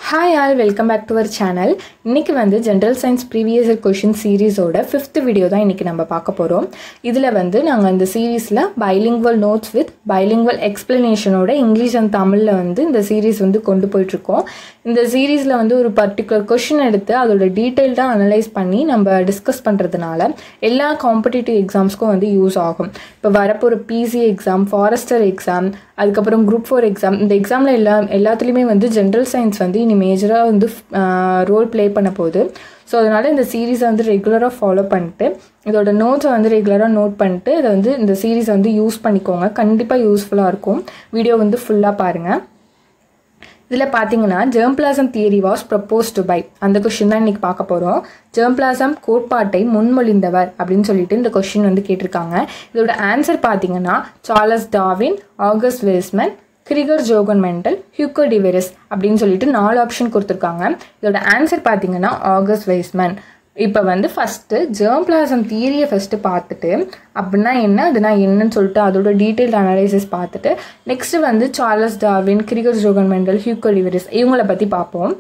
hi all welcome back to our channel இன்றைக்கி வந்து general science previous question சீரீஸோட fifth video தான் இன்றைக்கி நம்ம பார்க்க போகிறோம் இதில் வந்து நாங்கள் இந்த சீரீஸில் பைலிங்குவல் நோட்ஸ் வித் பைலிங்குவல் எக்ஸ்ப்ளனேஷனோட இங்கிலீஷ் அண்ட் தமிழில் வந்து இந்த சீரீஸ் வந்து கொண்டு போயிட்டுருக்கோம் இந்த சீரீஸில் வந்து ஒரு பர்டிகுலர் கொஷின் எடுத்து அதோட டீட்டெயில்டாக அனலைஸ் பண்ணி நம்ம டிஸ்கஸ் பண்ணுறதுனால எல்லா காம்படிட்டிவ் எக்ஸாம்ஸ்க்கும் வந்து யூஸ் ஆகும் இப்போ வரப்போகிற பிசி எக்ஸாம் ஃபாரஸ்டர் எக்ஸாம் அதுக்கப்புறம் குரூப் ஃபோர் எக்ஸாம் இந்த எக்ஸாமில் எல்லா எல்லாத்துலேயுமே வந்து ஜென்ரல் சயின்ஸ் வந்து இனி மேஜராக வந்து ரோல் ப்ளே பண்ண போகுது ஸோ அதனால் இந்த சீரீஸை வந்து ரெகுலராக ஃபாலோ பண்ணிட்டு இதோட நோட்ஸை வந்து ரெகுலராக நோட் பண்ணிட்டு இதை வந்து இந்த சீரீஸை வந்து யூஸ் பண்ணிக்கோங்க கண்டிப்பாக யூஸ்ஃபுல்லாக இருக்கும் வீடியோ வந்து ஃபுல்லாக பாருங்கள் இதில் பார்த்தீங்கன்னா germ plasm theory was propose to by அந்த கொஷின் தான் இன்றைக்கி பார்க்க போகிறோம் ஜெர்ம் பிளாசம் கோட்பாட்டை முன்மொழிந்தவர் அப்படின்னு சொல்லிட்டு இந்த கொஷின் வந்து கேட்டிருக்காங்க இதோட ஆன்சர் பார்த்தீங்கன்னா Charles Darwin August Weismann Gregor Johann Mendel Hugo de Vries அப்படின்னு சொல்லிட்டு நாலு ஆப்ஷன் கொடுத்துருக்காங்க இதோட ஆன்சர் பார்த்தீங்கன்னா ஆகஸ்ட் வெய்ஸ்மன் இப்போ வந்து ஃபஸ்ட்டு ஜெர்ம் பிளாசம் தியரியை ஃபஸ்ட்டு பார்த்துட்டு அப்படின்னா என்ன அதுனா என்னன்னு சொல்லிட்டு அதோட டீட்டெயில் அனலைசிஸ் பார்த்துட்டு நெக்ஸ்ட்டு வந்து Charles Darwin Gregor Johann Mendel Hugo de Vries இவங்கள பற்றி பார்ப்போம்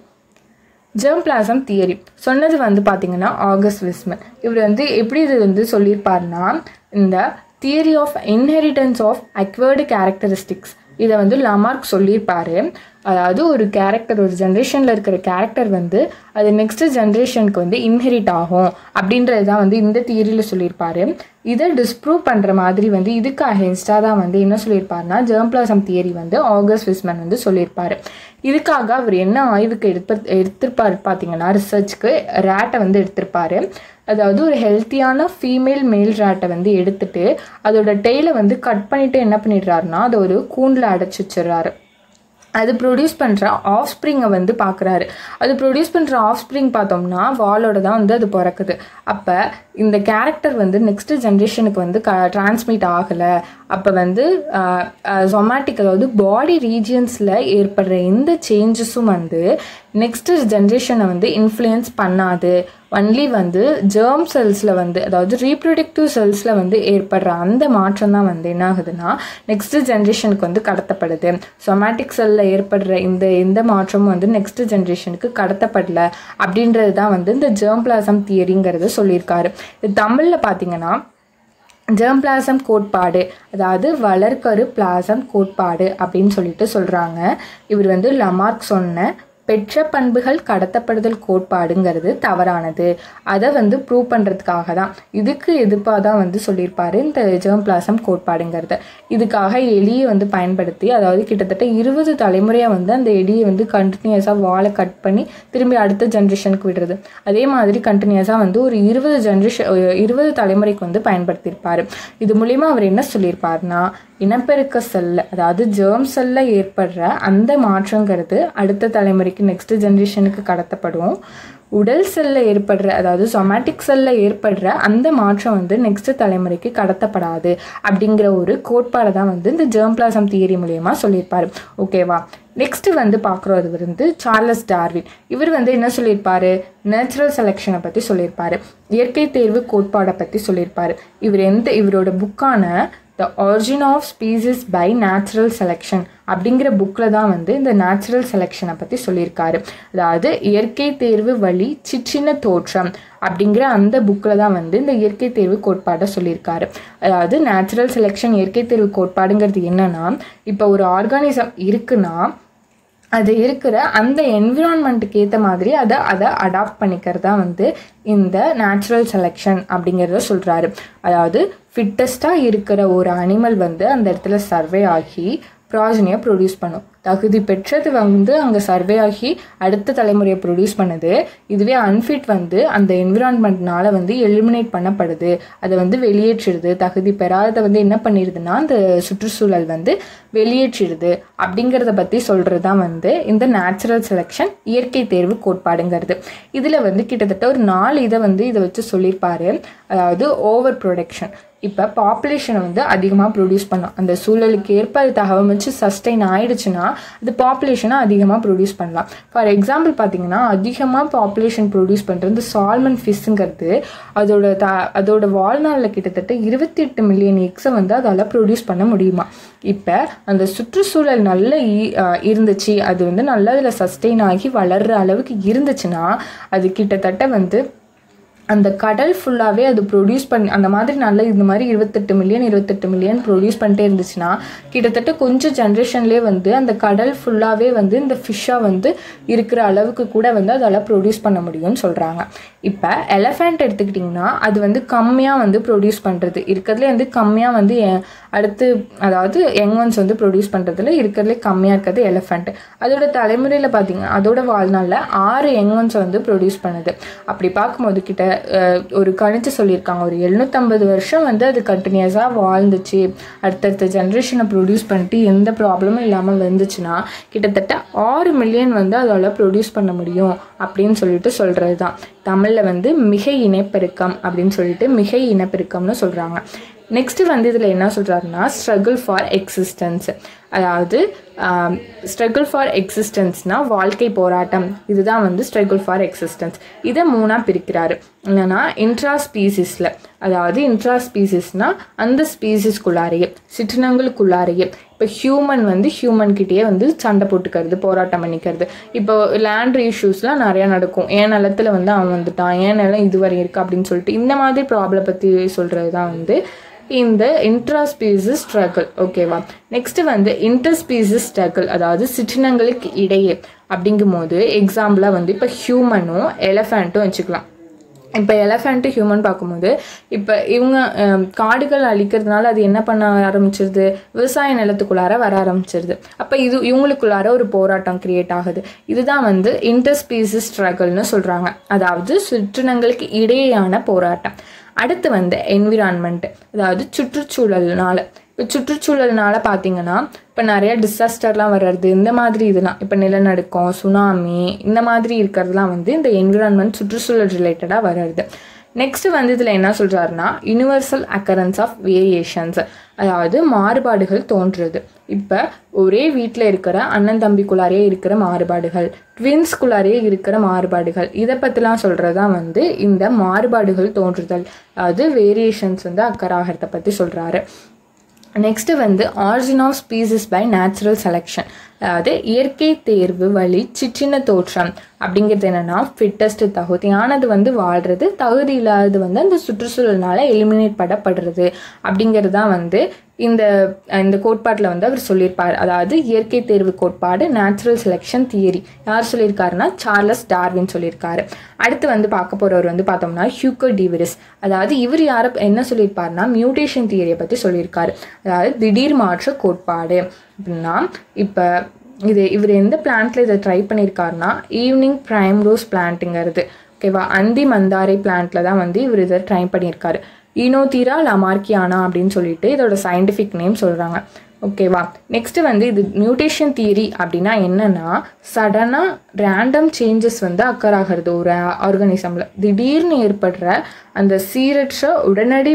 ஜெர்ம் பிளாசம் தியரி சொன்னது வந்து பார்த்தீங்கன்னா ஆகஸ்ட் விஸ்மன் இவர் வந்து எப்படி இது வந்து சொல்லியிருப்பாருன்னா இந்த theory of inheritance of acquired characteristics இதை வந்து லமார்க் சொல்லியிருப்பாரு அதாவது ஒரு கேரக்டர் ஒரு ஜென்ரேஷனில் இருக்கிற கேரக்டர் வந்து அது நெக்ஸ்ட் ஜென்ரேஷனுக்கு வந்து இன்ஹெரிட் ஆகும் அப்படின்றது தான் வந்து இந்த தியரியில் சொல்லியிருப்பாரு இதை டிஸ்ப்ரூவ் பண்ணுற மாதிரி வந்து இதுக்கு அகேன்ஸ்டாக தான் வந்து என்ன சொல்லியிருப்பாருன்னா ஜெர்ம்பிளாசம் தியரி வந்து ஆகஸ்ட் விஸ்மன் வந்து சொல்லியிருப்பாரு இதுக்காக அவர் என்ன ஆய்வுக்கு எடுப்ப எடுத்திருப்பாரு பார்த்தீங்கன்னா ரிசர்ச்க்கு ரேட்டை வந்து எடுத்திருப்பாரு அதாவது ஒரு ஹெல்த்தியான ஃபீமேல் மேல் ரேட்டை வந்து எடுத்துட்டு அதோட டெய்லை வந்து கட் பண்ணிட்டு என்ன பண்ணிடுறாருன்னா அதை ஒரு கூண்டில் அடைச்சி வச்சிடுறாரு அது ப்ரொடியூஸ் பண்ணுற ஆஃப் ஸ்ப்ரிங்கை வந்து பார்க்குறாரு அது ப்ரொடியூஸ் பண்ணுற ஆஃப் ஸ்ப்ரிங் பார்த்தோம்னா வாலோட தான் வந்து அது பிறக்குது அப்போ இந்த கேரக்டர் வந்து நெக்ஸ்ட் ஜென்ரேஷனுக்கு வந்து க டிரான்ஸ்மிட் ஆகலை அப்போ வந்து சொமேட்டிக் அதாவது பாடி ரீஜியன்ஸில் ஏற்படுற எந்த சேஞ்சஸும் வந்து நெக்ஸ்ட் ஜென்ரேஷனை வந்து இன்ஃப்ளூயன்ஸ் பண்ணாது ஒன்லி வந்து ஜேர்ம் செல்ஸில் வந்து அதாவது ரீப்ரொடக்டிவ் செல்ஸில் வந்து ஏற்படுற அந்த மாற்றம் தான் வந்து என்ன ஆகுதுன்னா நெக்ஸ்ட் ஜென்ரேஷனுக்கு வந்து கடத்தப்படுது சொமேட்டிக் செல்லில் ஏற்படுற இந்த எந்த மாற்றமும் வந்து நெக்ஸ்ட் ஜென்ரேஷனுக்கு கடத்தப்படல அப்படின்றது தான் வந்து இந்த ஜேர்ம் பிளாசம் தியரிங்கிறத சொல்லியிருக்காரு இது தமிழில் பார்த்தீங்கன்னா ஜெர்ம் பிளாசம் கோட்பாடு அதாவது வளர்க்கரு பிளாசம் கோட்பாடு அப்படின்னு சொல்லிட்டு சொல்கிறாங்க இவர் வந்து லமார்க் சொன்ன பெற்ற பண்புகள் கடத்தப்படுதல் கோட்பாடுங்கிறது தவறானது அதை வந்து ப்ரூவ் பண்ணுறதுக்காக தான் இதுக்கு எதிர்ப்பாக தான் வந்து சொல்லியிருப்பாரு இந்த ஜெர்ம் பிளாசம் கோட்பாடுங்கிறத இதுக்காக எலியை வந்து பயன்படுத்தி அதாவது கிட்டத்தட்ட இருபது தலைமுறையாக வந்து அந்த எலியை வந்து கண்டினியூஸாக வாழை கட் பண்ணி திரும்பி அடுத்த ஜென்ரேஷனுக்கு விடுறது அதே மாதிரி கண்டினியூஸாக வந்து ஒரு இருபது ஜென்ரேஷன் இருபது தலைமுறைக்கு வந்து பயன்படுத்தியிருப்பார் இது மூலிமா அவர் என்ன சொல்லியிருப்பாருன்னா இனப்பெருக்க செல்ல அதாவது ஜேர்ம் செல்ல ஏற்படுற அந்த மாற்றங்கிறது அடுத்த தலைமுறைக்கு நெக்ஸ்ட் ஜென்ரேஷனுக்கு கடத்தப்படும் உடல் செல்ல ஏற்படுற அதாவது சொமேட்டிக் செல்ல ஏற்படுற அந்த மாற்றம் வந்து நெக்ஸ்ட் தலைமுறைக்கு கடத்தப்படாது அப்படிங்கிற ஒரு கோட்பாடை தான் வந்து இந்த ஜேர்ம் பிளாசம் தியரி மூலயமா சொல்லியிருப்பாரு ஓகேவா நெக்ஸ்ட் வந்து பார்க்குறது வந்து சார்லஸ் டார்வின் இவர் வந்து என்ன சொல்லியிருப்பாரு நேச்சுரல் செலெக்ஷனை பற்றி சொல்லியிருப்பாரு இயற்கை தேர்வு கோட்பாடை பற்றி சொல்லியிருப்பாரு இவர் எந்த இவரோட புக்கான the origin of species by natural selection அப்படிங்கிற புக்கில் தான் வந்து இந்த நேச்சுரல் செலெக்ஷனை பற்றி சொல்லியிருக்காரு அதாவது இயற்கை தேர்வு வழி சிற்றின தோற்றம் அப்படிங்கிற அந்த புக்கில் தான் வந்து இந்த இயற்கை தேர்வு கோட்பாடை சொல்லியிருக்காரு அதாவது நேச்சுரல் செலெக்ஷன் இயற்கை தேர்வு கோட்பாடுங்கிறது என்னன்னா இப்போ ஒரு ஆர்கானிசம் இருக்குன்னா அது இருக்கிற அந்த என்விரான்மெண்ட்டுக்கு ஏற்ற மாதிரி அதை அதை அடாப்ட் பண்ணிக்கிறது தான் வந்து இந்த நேச்சுரல் செலெக்ஷன் அப்படிங்கிறத சொல்கிறாரு அதாவது ஃபிட்டஸ்ட்டாக இருக்கிற ஒரு அனிமல் வந்து அந்த இடத்துல சர்வே ஆகி ப்ராஜனியை ப்ரொடியூஸ் பண்ணும் தகுதி பெற்றது வந்து அங்கே சர்வே ஆகி அடுத்த தலைமுறையை ப்ரொடியூஸ் பண்ணுது இதுவே அன்ஃபிட் வந்து அந்த என்விரான்மெண்ட்னால வந்து எலிமினேட் பண்ணப்படுது அதை வந்து வெளியேற்றிடுது தகுதி பெறாததை வந்து என்ன பண்ணிடுதுன்னா அந்த சுற்றுச்சூழல் வந்து வெளியேற்றிடுது அப்படிங்கிறத பற்றி சொல்கிறது தான் வந்து இந்த நேச்சுரல் செலெக்ஷன் இயற்கை தேர்வு கோட்பாடுங்கிறது இதில் வந்து கிட்டத்தட்ட ஒரு நாலு இதை வந்து இதை வச்சு சொல்லியிருப்பாரு அதாவது ஓவர் ப்ரொடக்ஷன் இப்போ பாப்புலேஷனை வந்து அதிகமாக ப்ரொடியூஸ் பண்ணும் அந்த சூழலுக்கு ஏற்ப அது தகவமைச்சு சஸ்டெயின் ஆயிடுச்சுன்னா அது பாப்புலேஷனை அதிகமாக ப்ரொடியூஸ் பண்ணலாம் ஃபார் எக்ஸாம்பிள் பார்த்தீங்கன்னா அதிகமாக பாப்புலேஷன் ப்ரொடியூஸ் பண்ணுறது இந்த சால்மன் ஃபிஷ்ஷுங்கிறது அதோட த அதோட வாழ்நாளில் கிட்டத்தட்ட இருபத்தி எட்டு மில்லியன் எக்ஸை வந்து அதால் ப்ரொடியூஸ் பண்ண முடியுமா இப்போ அந்த சுற்றுச்சூழல் நல்ல இ- அஹ் இருந்துச்சு அது வந்து நல்லா அதில் சஸ்டெயின் ஆகி வளர்கிற அளவுக்கு இருந்துச்சுன்னா அது கிட்டத்தட்ட வந்து அந்த கடல் ஃபுல்லாகவே அது ப்ரொடியூஸ் பண்ணி அந்த மாதிரி நல்ல இந்த மாதிரி இருபத்தெட்டு மில்லியன் இருபத்தெட்டு மில்லியன் ப்ரொடியூஸ் பண்ணிட்டே இருந்துச்சுன்னா கிட்டத்தட்ட கொஞ்சம் ஜென்ரேஷன்லேயே வந்து அந்த கடல் ஃபுல்லாகவே வந்து இந்த ஃபிஷ்ஷாக வந்து இருக்கிற அளவுக்கு கூட வந்து அதால் ப்ரொடியூஸ் பண்ண முடியும்னு சொல்கிறாங்க இப்போ எலஃபண்ட் எடுத்துக்கிட்டிங்கன்னா அது வந்து கம்மியாக வந்து ப்ரொடியூஸ் பண்ணுறது இருக்கிறதுலே வந்து கம்மியாக வந்து எ- அடுத்து அதாவது யங் ஒன்ஸ் வந்து ப்ரொடியூஸ் பண்ணுறதுல இருக்கிறதுலே கம்மியாக இருக்கிறது எலஃபண்ட் அதோட தலைமுறையில் பார்த்தீங்கன்னா அதோட வாழ்நாளில் ஆறு யங் ஒன்ஸை வந்து ப்ரொடியூஸ் பண்ணுது அப்படி பார்க்கும்போது கிட்ட அஹ், ஒரு கணிச்சு சொல்லியிருக்காங்க ஒரு எழுநூற்றம்பது வருஷம் வந்து அது கண்டினியூஸாக வாழ்ந்துச்சு அடுத்தடுத்த ஜென்ரேஷனை ப்ரொடியூஸ் பண்ணிட்டு எந்த ப்ராப்ளமும் இல்லாமல் வந்துச்சுன்னா கிட்டத்தட்ட ஆறு மில்லியன் வந்து அதால் ப்ரொடியூஸ் பண்ண முடியும் அப்படின்னு சொல்லிட்டு சொல்கிறது தான் தமிழில் வந்து மிகை இனப்பெருக்கம் அப்படின்னு சொல்லிட்டு மிகை இனப்பெருக்கம்னு சொல்கிறாங்க நெக்ஸ்ட் வந்து இதில் என்ன சொல்கிறாருன்னா ஸ்ட்ரகிள் ஃபார் எக்ஸிஸ்டன்ஸ் அதாவது ஸ்ட்ரகிள் ஃபார் எக்ஸிஸ்டன்ஸ்னால் வாழ்க்கை போராட்டம் இதுதான் வந்து ஸ்ட்ரகிள் ஃபார் எக்ஸிஸ்டன்ஸ் இதை மூணாக பிரிக்கிறாரு என்னன்னா இன்ட்ரா ஸ்பீசிஸில் அதாவது இன்ட்ரா ஸ்பீசிஸ்னால் அந்த ஸ்பீசிஸ்குள்ளாரையே சிற்றினங்களுக்குள்ளாரையே இப்போ ஹியூமன் வந்து ஹியூமன் கிட்டேயே வந்து சண்டை போட்டுக்கிறது போராட்டம் பண்ணிக்கிறது இப்போ லேண்ட் இஷ்யூஸ்லாம் நிறையா நடக்கும் என் நிலத்துல வந்து அவன் வந்துட்டான் என் நிலம் இதுவரை இருக்கு அப்படின்னு சொல்லிட்டு இந்த மாதிரி ப்ராப்ளம் பற்றி சொல்கிறது தான் வந்து இந்த இன்ட்ராஸ்பீசிஸ் ஸ்ட்ரகிள் ஓகேவா நெக்ஸ்ட் வந்து இன்டர்ஸ்பீசிஸ் ஸ்ட்ரகிள் அதாவது சிற்றினங்களுக்கு இடையே அப்படிங்கும்போது எக்ஸாம்பிளாக வந்து இப்போ ஹியூமனும் எலஃபண்ட்டும் வச்சுக்கலாம் இப்போ எலஃபண்ட்டு ஹியூமன் பார்க்கும்போது இப்போ இவங்க அஹ், காடுகள் அழிக்கிறதுனால அது என்ன பண்ண ஆரம்பிச்சிருது விவசாய நிலத்துக்குள்ளார வர ஆரம்பிச்சிருது அப்போ இது இவங்களுக்குள்ளார ஒரு போராட்டம் கிரியேட் ஆகுது இதுதான் வந்து இன்டர்ஸ்பீசிஸ் ஸ்ட்ரகிள்னு சொல்கிறாங்க அதாவது சுற்றினங்களுக்கு இடையேயான போராட்டம் அடுத்து வந்து என்விரான்மெண்ட் அதாவது சுற்றுச்சூழல்னால இப்போ சுற்றுச்சூழல்னால பார்த்தீங்கன்னா இப்போ நிறைய டிசாஸ்டர்லாம் வர்றது இந்த மாதிரி இதெல்லாம் இப்போ நிலநடுக்கம் சுனாமி இந்த மாதிரி இருக்கிறதுலாம் வந்து இந்த என்விரான்மெண்ட் சுற்றுச்சூழல் ரிலேட்டடாக வர்றது நெக்ஸ்ட் வந்து இதில் என்ன சொல்கிறாருன்னா யுனிவர்சல் அக்கரன்ஸ் ஆஃப் வேரியேஷன்ஸ் அதாவது மாறுபாடுகள் தோன்றுறது இப்போ ஒரே வீட்டில் இருக்கிற அண்ணன் தம்பிக்குள்ளாரே இருக்கிற மாறுபாடுகள் ட்வின்ஸ்குள்ளாரே இருக்கிற மாறுபாடுகள் இதை பற்றிலாம் சொல்கிறது தான் வந்து இந்த மாறுபாடுகள் தோன்றுதல் அதாவது வேரியேஷன்ஸ் வந்து அக்கராகிறத பற்றி சொல்கிறாரு நெக்ஸ்ட் வந்து origin of species by natural selection அதாவது இயற்கை தேர்வு வழி சிற்றின தோற்றம் அப்படிங்கிறது என்னன்னா ஃபிட்டஸ்ட் தகுதியானது வந்து வாழ்றது தகுதி இல்லாதது வந்து அந்த சுற்றுச்சூழல்னால எலிமினேட் பண்ணப்படுறது அப்படிங்கிறது தான் வந்து இந்த இந்த கோட்பாட்டில் வந்து அவர் சொல்லியிருப்பார் அதாவது இயற்கை தேர்வு கோட்பாடு நேச்சுரல் செலெக்ஷன் தியரி யார் சொல்லியிருக்காருன்னா சார்லஸ் டார்வின் சொல்லியிருக்காரு அடுத்து வந்து பார்க்க போகிறவர் வந்து பார்த்தோம்னா ஹியூகோ டிவிரிஸ் அதாவது இவர் யாரை என்ன சொல்லியிருப்பாருன்னா மியூட்டேஷன் தியரியை பற்றி சொல்லியிருக்காரு அதாவது திடீர் மாற்ற கோட்பாடு அப்படின்னா இப்போ இது இவர் எந்த பிளான்ட்ல இதை ட்ரை பண்ணியிருக்காருன்னா ஈவினிங் ப்ரைம் ரோஸ் பிளான்ட்டுங்கிறது ஓகேவா அந்தி மந்தாரை பிளான்ட்ல தான் வந்து இவர் இதை ட்ரை பண்ணியிருக்காரு ஈனோதீரா லமார்க்கியானா அப்படின்னு சொல்லிட்டு இதோட சயின்டிஃபிக் நேம் சொல்கிறாங்க ஓகேவா நெக்ஸ்ட் வந்து இது மியூட்டேஷன் தியரி அப்படின்னா என்னன்னா சடனாக ரேண்டம் சேஞ்சஸ் வந்து அக்கர் ஆகிறது ஒரு ஆர்கானிசமில் திடீர்னு ஏற்படுற அந்த சீரற்ற உடனடி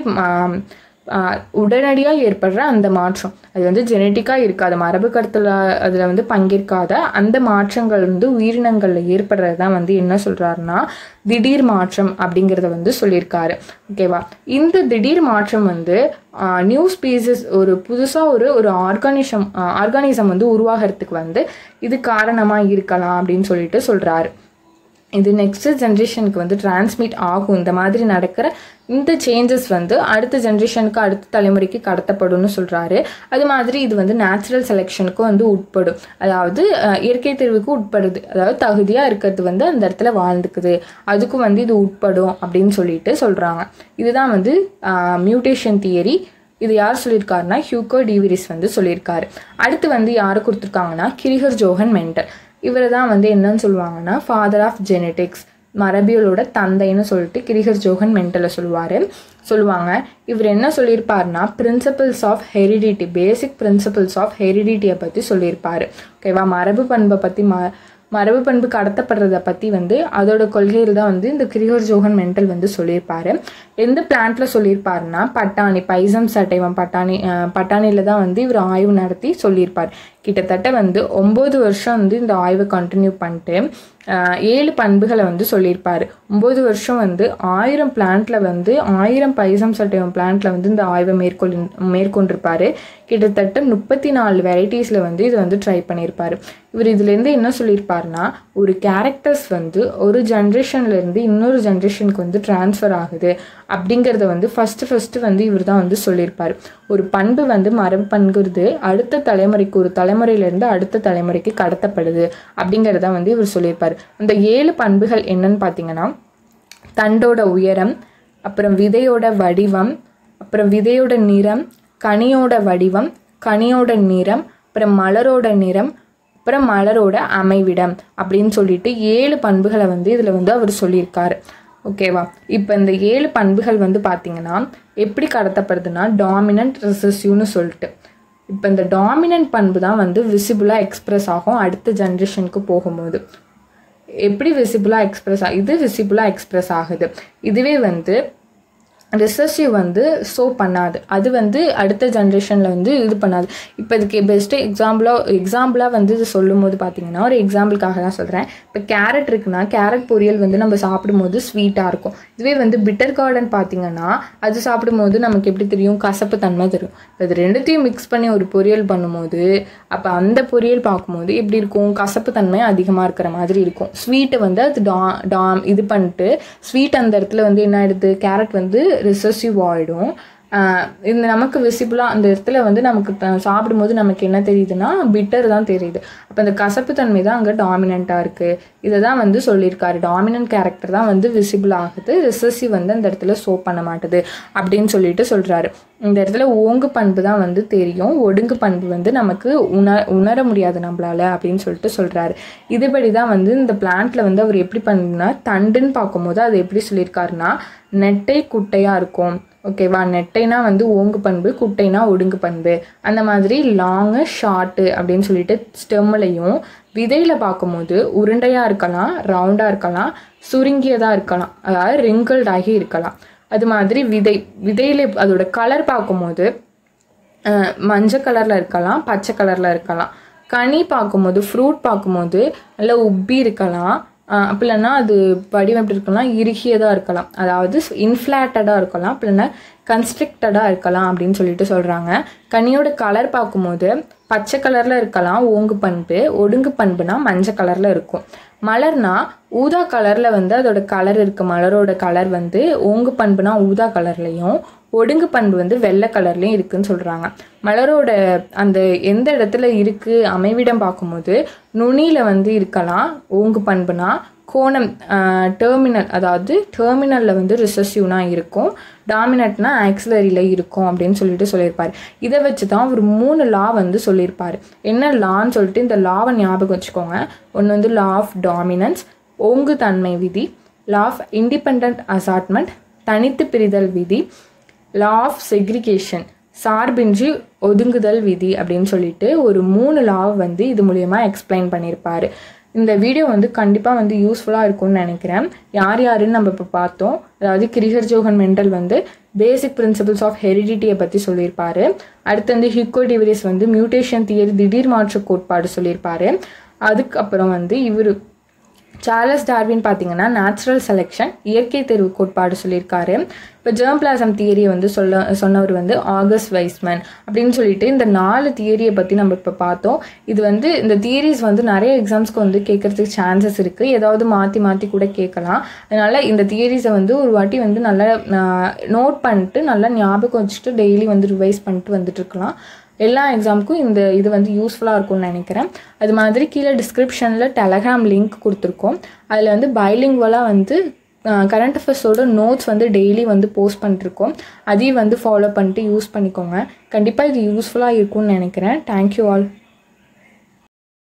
உடனடியாக ஏற்படுற அந்த மாற்றம் அது வந்து ஜெனட்டிக்காக இருக்காது மரபு கருத்தில் அதில் வந்து பங்கேற்காத அந்த மாற்றங்கள் வந்து உயிரினங்களில் ஏற்படுறது தான் வந்து என்ன சொல்கிறாருன்னா திடீர் மாற்றம் அப்படிங்கிறத வந்து சொல்லியிருக்காரு ஓகேவா இந்த திடீர் மாற்றம் வந்து நியூ ஸ்பீசஸ் ஒரு புதுசாக ஒரு ஒரு ஆர்கானிசம் ஆர்கானிசம் வந்து உருவாகிறதுக்கு வந்து இது காரணமாக இருக்கலாம் அப்படின்னு சொல்லிட்டு சொல்கிறாரு இது நெக்ஸ்ட் ஜென்ரேஷனுக்கு வந்து டிரான்ஸ்மிட் ஆகும் இந்த மாதிரி நடக்கிற இந்த சேஞ்சஸ் வந்து அடுத்த ஜென்ரேஷனுக்கு அடுத்த தலைமுறைக்கு கடத்தப்படும்னு சொல்கிறாரு அது மாதிரி இது வந்து நேச்சுரல் செலெக்ஷனுக்கும் வந்து உட்படும் அதாவது இயற்கை தேர்வுக்கு உட்படுது அதாவது தகுதியாக இருக்கிறது வந்து அந்த இடத்துல வாழ்ந்துக்குது அதுக்கும் வந்து இது உட்படும் அப்படின்னு சொல்லிட்டு சொல்கிறாங்க இதுதான் வந்து மியூட்டேஷன் தியரி இது யார் சொல்லியிருக்காருன்னா ஹியூகோ டிவிரிஸ் வந்து சொல்லியிருக்காரு அடுத்து வந்து யார் கொடுத்துருக்காங்கன்னா கிரிகர் ஜோஹன் மென்டல் இவரை தான் வந்து என்னன்னு சொல்லுவாங்கன்னா ஃபாதர் ஆஃப் ஜெனட்டிக்ஸ் மரபியலோட தந்தைன்னு சொல்லிட்டு கிரிகர் ஜோஹன் மென்டலை சொல்லுவார் சொல்லுவாங்க இவர் என்ன சொல்லியிருப்பாருன்னா principles of heredity basic principles of ஹெரிடிட்டியை பற்றி சொல்லியிருப்பார் ஓகேவா மரபு பண்பை பற்றி ம மரபு பண்பு கடத்தப்படுறத பற்றி வந்து அதோட கொள்கையில் தான் வந்து இந்த கிரிகர் ஜோஹன் மென்டல் வந்து சொல்லியிருப்பாரு எந்த பிளான்ட்ல சொல்லியிருப்பாருன்னா பட்டாணி பைசம் சட்டைவம் பட்டாணி பட்டாணியில் தான் வந்து இவர் ஆய்வு நடத்தி சொல்லியிருப்பார் கிட்டத்தட்ட வந்து ஒம்பது வருஷம் வந்து இந்த ஆய்வை கண்டினியூ பண்ணிட்டு ஆஹ், ஏழு பண்புகளை வந்து சொல்லியிருப்பாரு ஒம்பது வருஷம் வந்து ஆயிரம் பிளான்ட்ல வந்து ஆயிரம் பைசம் சட்டையம் பிளான்ட்ல வந்து இந்த ஆய்வை மேற்கொள் மேற்கொண்டிருப்பாரு கிட்டத்தட்ட முப்பத்தி நாலு வெரைட்டிஸில் வந்து இது வந்து ட்ரை பண்ணியிருப்பாரு இவர் இதுலேருந்து என்ன சொல்லியிருப்பாருன்னா ஒரு கேரக்டர்ஸ் வந்து ஒரு ஜென்ரேஷன்ல இருந்து இன்னொரு ஜென்ரேஷனுக்கு வந்து ட்ரான்ஸ்ஃபர் ஆகுது அப்படிங்கிறத வந்து ஃபஸ்ட்டு ஃபஸ்ட்டு வந்து இவர் தான் வந்து சொல்லியிருப்பார் ஒரு பண்பு வந்து மரபு பண்புறது அடுத்த தலைமுறைக்கு ஒரு தலைமுறையிலேருந்து அடுத்த தலைமுறைக்கு கடத்தப்படுது அப்படிங்கிறத வந்து இவர் சொல்லியிருப்பார் அந்த ஏழு பண்புகள் என்னன்னு பார்த்தீங்கன்னா தண்டோட உயரம் அப்புறம் விதையோட வடிவம் அப்புறம் விதையோட நிறம் கனியோட வடிவம் கனியோட நிறம் அப்புறம் மலரோட நிறம் அப்புறம் மலரோட அமைவிடம் அப்படின்னு சொல்லிட்டு ஏழு பண்புகளை வந்து இதில் வந்து அவர் சொல்லியிருக்காரு ஓகேவா இப்போ இந்த ஏழு பண்புகள் வந்து பார்த்தீங்கன்னா எப்படி கடத்தப்படுதுன்னா டாமினன்ட் ரிசசிவ்னு சொல்லிட்டு இப்போ இந்த டாமினன்ட் பண்பு தான் வந்து விசிபிளாக எக்ஸ்பிரஸ் ஆகும் அடுத்த ஜென்ரேஷனுக்கு போகும்போது எப்படி விசிபிளாக எக்ஸ்பிரஸ் ஆ இது விசிபிளாக எக்ஸ்பிரஸ் ஆகுது இதுவே வந்து ரிசர்சிவ் வந்து ஷோ பண்ணாது அது வந்து அடுத்த ஜென்ரேஷனில் வந்து இது பண்ணாது இப்போ இதுக்கு பெஸ்ட்டு எக்ஸாம்பிளாக எக்ஸாம்பிளாக வந்து இது சொல்லும் போது பார்த்தீங்கன்னா ஒரு எக்ஸாம்பிளுக்காக தான் சொல்கிறேன் இப்போ கேரட் இருக்குன்னா கேரட் பொரியல் வந்து நம்ம சாப்பிடும்போது ஸ்வீட்டாக இருக்கும் இதுவே வந்து பிட்டர் கார்டன் பார்த்தீங்கன்னா அது சாப்பிடும்போது நமக்கு எப்படி தெரியும் கசப்பு தன்மை தெரியும் இப்போ இது ரெண்டுத்தையும் மிக்ஸ் பண்ணி ஒரு பொரியல் பண்ணும்போது அப்போ அந்த பொரியல் பார்க்கும்போது எப்படி இருக்கும் கசப்பு தன்மை அதிகமாக இருக்கிற மாதிரி இருக்கும் ஸ்வீட்டை வந்து அது டா டாம் இது பண்ணிட்டு ஸ்வீட் அந்த இடத்துல வந்து என்ன ஆயிடுது கேரட் வந்து ரிசர்சிவ் ஆகிடும் இந்த நமக்கு விசிபிளாக அந்த இடத்துல வந்து நமக்கு த- சாப்பிடும்போது நமக்கு என்ன தெரியுதுன்னா பிட்டர் தான் தெரியுது அப்போ அந்த கசப்பு தன்மை தான் அங்கே டாமினண்ட்டாக இருக்குது இதை தான் வந்து சொல்லியிருக்காரு டாமினன்ட் கேரக்டர் தான் வந்து விசிபிள் ஆகுது ரிசர்சிவ் வந்து அந்த இடத்துல ஷோ பண்ண மாட்டுது அப்படின்னு சொல்லிட்டு சொல்கிறாரு இந்த இடத்துல ஓங்கு பண்பு தான் வந்து தெரியும் ஒடுங்கு பண்பு வந்து நமக்கு உணர உணர முடியாது நம்மளால அப்படின்னு சொல்லிட்டு சொல்கிறாரு இதுபடி தான் வந்து இந்த பிளான்ட்ல வந்து அவர் எப்படி பண்ணுனா தண்டுன்னு பார்க்கும்போது அது எப்படி சொல்லியிருக்காருன்னா நெட்டை குட்டையாக இருக்கும் ஓகேவா நெட்டைனா வந்து ஓங்கு பண்பு குட்டைனா ஒடுங்கு பண்பு அந்த மாதிரி லாங்கு ஷார்ட்டு அப்படின்னு சொல்லிட்டு ஸ்டெம்லையும் விதையில் பார்க்கும்போது உருண்டையாக இருக்கலாம் ரவுண்டாக இருக்கலாம் சுருங்கியதாக இருக்கலாம் அதாவது wrinkled ஆகி இருக்கலாம் அது மாதிரி விதை விதையில் அதோட கலர் பார்க்கும்போது அஹ், மஞ்சள் கலரில் இருக்கலாம் பச்சை கலரில் இருக்கலாம் கனி பார்க்கும்போது ஃப்ரூட் பார்க்கும்போது நல்லா உப்பி இருக்கலாம் அஹ், அப்படி இல்லைன்னா அது வடிவம் எப்படி இருக்கலாம் இறுகியதாக இருக்கலாம் அதாவது இன்ஃப்ளாட்டடாக இருக்கலாம் அப்படி இல்லைன்னா கன்ஸ்ட்ரிக்டடாக இருக்கலாம் அப்படின்னு சொல்லிட்டு சொல்கிறாங்க கனியோட கலர் பார்க்கும்போது பச்சை கலரில் இருக்கலாம் ஓங்கு பண்பு ஒடுங்கு பண்புனா மஞ்சள் கலரில் இருக்கும் மலர்னா ஊதா கலரில் வந்து அதோட கலர் இருக்குது மலரோட கலர் வந்து ஓங்கு பண்புனா ஊதா கலர்லேயும் ஒடுங்கு பண்பு வந்து வெள்ளை கலர்லேயும் இருக்குன்னு சொல்கிறாங்க மலரோட அந்த எந்த இடத்துல இருக்குது அமைவிடம் பார்க்கும்போது நுனியில் வந்து இருக்கலாம் ஓங்கு பண்புனா கோணம் டெர்மினல் அதாவது டெர்மினலில் வந்து ரிசசிவ்னா இருக்கும் டாமினட்னா ஆக்சிலரியில் இருக்கும் அப்படின்னு சொல்லிட்டு சொல்லியிருப்பார் இதை வச்சு தான் ஒரு மூணு லா வந்து சொல்லியிருப்பார் என்ன லான்னு சொல்லிட்டு இந்த லாவை ஞாபகம் வச்சுக்கோங்க ஒன்று வந்து லா ஆஃப் டாமினன்ஸ் ஓங்கு தன்மை விதி லா ஆஃப் இண்டிபெண்ட் அசார்ட்மெண்ட் தனித்து பிரிதல் விதி லா ஆஃப் செக்ரிகேஷன் சார்பின்றி ஒதுங்குதல் விதி அப்படின்னு சொல்லிட்டு ஒரு மூணு லாவை வந்து இது மூலயமா எக்ஸ்பிளைன் பண்ணியிருப்பாரு இந்த வீடியோ வந்து கண்டிப்பாக வந்து யூஸ்ஃபுல்லாக இருக்கும்னு நினைக்கிறேன் யார் யாருன்னு நம்ம இப்போ பார்த்தோம் அதாவது கிரிகர் ஜோகன் மெண்டல் வந்து பேசிக் பிரின்சிபல்ஸ் ஆஃப் ஹெரிடிட்டியை பற்றி சொல்லியிருப்பாரு அடுத்து வந்து ஹிக்கோ டிவரிஸ் வந்து மியூட்டேஷன் தியரி திடீர் மாற்று கோட்பாடு சொல்லியிருப்பாரு அதுக்கப்புறம் வந்து இவர் சார்லஸ் டார்வின் பார்த்தீங்கன்னா நேச்சுரல் செலெக்ஷன் இயற்கை தேர்வு கோட்பாடு சொல்லியிருக்காரு இப்போ ஜெர்ம் பிளாசம் தியரியை வந்து சொல்ல சொன்னவர் வந்து ஆகஸ்ட் வைஸ்மேன் அப்படின்னு சொல்லிட்டு இந்த நாலு தியரியை பற்றி நம்ம இப்போ பார்த்தோம் இது வந்து இந்த தியரிஸ் வந்து நிறைய எக்ஸாம்ஸ்க்கு வந்து கேட்கறதுக்கு சான்சஸ் இருக்குது ஏதாவது மாற்றி மாற்றி கூட கேட்கலாம் அதனால் இந்த தியரிஸை வந்து ஒரு வாட்டி வந்து நல்லா நோட் பண்ணிட்டு நல்லா ஞாபகம் வச்சுட்டு டெய்லி வந்து ரிவைஸ் பண்ணிட்டு வந்துட்டு இருக்கலாம் எல்லா எக்ஸாமுக்கும் இந்த இது வந்து யூஸ்ஃபுல்லாக இருக்கும்னு நினைக்கிறேன் அது மாதிரி கீழே டிஸ்கிரிப்ஷனில் டெலகிராம் லிங்க் கொடுத்துருக்கோம் அதில் வந்து பைலிங்குவலாக வந்து கரண்ட் அஃபேர்ஸோட நோட்ஸ் வந்து டெய்லி வந்து போஸ்ட் பண்ணிட்டுருக்கோம் அதையும் வந்து ஃபாலோ பண்ணிட்டு யூஸ் பண்ணிக்கோங்க கண்டிப்பாக இது யூஸ்ஃபுல்லாக இருக்கும்னு நினைக்கிறேன் தேங்க்யூ ஆல்